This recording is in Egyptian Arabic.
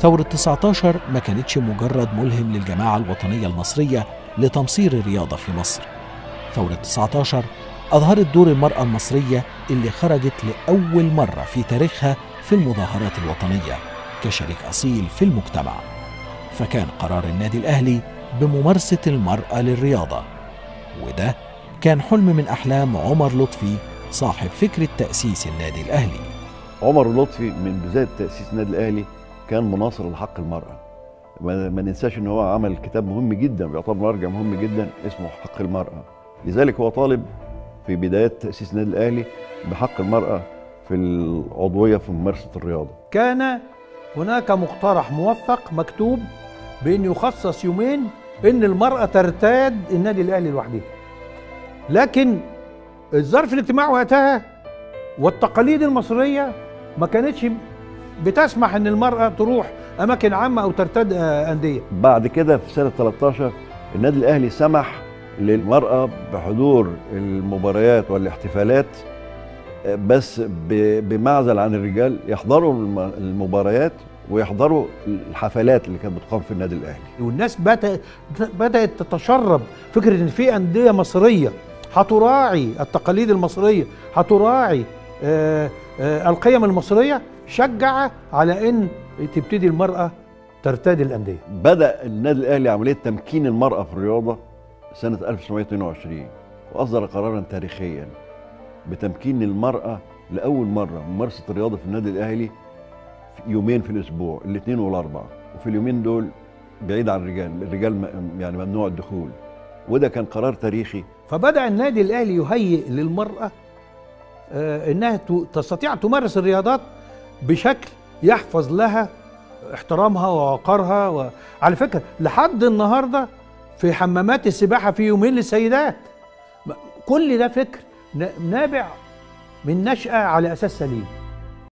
ثورة 19 ما كانتش مجرد ملهم للجماعة الوطنية المصرية لتمصير الرياضة في مصر ثورة 19 أظهرت دور المرأة المصرية اللي خرجت لأول مرة في تاريخها في المظاهرات الوطنية كشريك أصيل في المجتمع فكان قرار النادي الأهلي بممارسة المرأة للرياضة وده كان حلم من أحلام عمر لطفي صاحب فكرة تأسيس النادي الأهلي عمر لطفي من بدايه تاسيس النادي الاهلي كان مناصر لحق المراه ما ما ننساش ان هو عمل كتاب مهم جدا بيعتبر مرجع مهم جدا اسمه حق المراه لذلك هو طالب في بدايات تاسيس النادي الاهلي بحق المراه في العضويه في ممارسه الرياضه كان هناك مقترح موثق مكتوب بأن يخصص يومين أن المرأة ترتاد النادي الأهلي لوحدها لكن الظرف الاجتماعي وقتها والتقاليد المصرية ما كانتش بتسمح أن المرأة تروح أماكن عامة أو ترتاد آه، أندية بعد كده في سنه 13 النادي الاهلي سمح للمراه بحضور المباريات والاحتفالات آه، بس ب- بمعزل عن الرجال يحضروا الم- المباريات ويحضروا الحفلات اللي كانت بتقام في النادي الاهلي والناس بدأت بدأت تتشرب فكرة إن في أندية مصرية هتراعي التقاليد المصرية هتراعي آه، آه، القيم المصرية شجع على إن تبتدي المرأة ترتدي الأندية بدا النادي الاهلي عمليه تمكين المراه في الرياضه سنه 1922 واصدر قرارا تاريخيا بتمكين المراه لاول مره ممارسه الرياضه في النادي الاهلي في يومين في الاسبوع الاثنين والاربعاء وفي اليومين دول بعيد عن الرجال الرجال م- يعني ممنوع الدخول وده كان قرار تاريخي فبدأ النادي الأهلي يهيئ للمرأة آه، إنها ت- تستطيع أن تمارس الرياضات بشكل يحفظ لها احترامها ووقارها و... على فكرة لحد النهاردة في حمامات السباحة في يومين للسيدات م- كل ده فكر ن- نابع من نشأة على أساس سليم